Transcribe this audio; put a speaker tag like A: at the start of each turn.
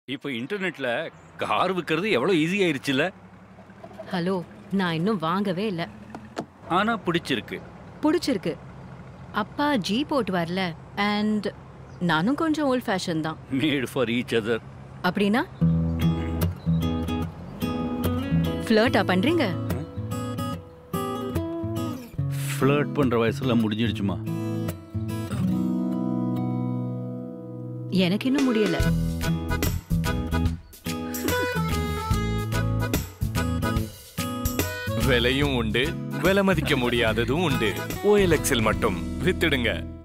A: இப்போ இன்டர்நெட்ல கார் விற்கிறது எவ்வளோ ஈஸி ஆயிருச்சுல்ல
B: ஹலோ நான் இன்னும் வாங்கவே இல்ல
A: ஆனா பிடிச்சிருக்கு
B: பிடிச்சிருக்கு அப்பா ஜி போட்டு வரல அண்ட் நானும் கொஞ்சம் ஓல்ட் ஃபேஷன் தான்
A: மேட் ஃபார் ஈச் அதர்
B: அப்படின்னா ஃப்ளர்ட்டா பண்றீங்க
A: ஃப்ளர்ட் பண்ற வயசுல முடிஞ்சிடுச்சுமா
B: எனக்கு இன்னும் முடியல
C: விலையும் உண்டு விலை மதிக்க முடியாததும் உண்டு ஓஎல்எக்ஸில் மட்டும் வித்துடுங்க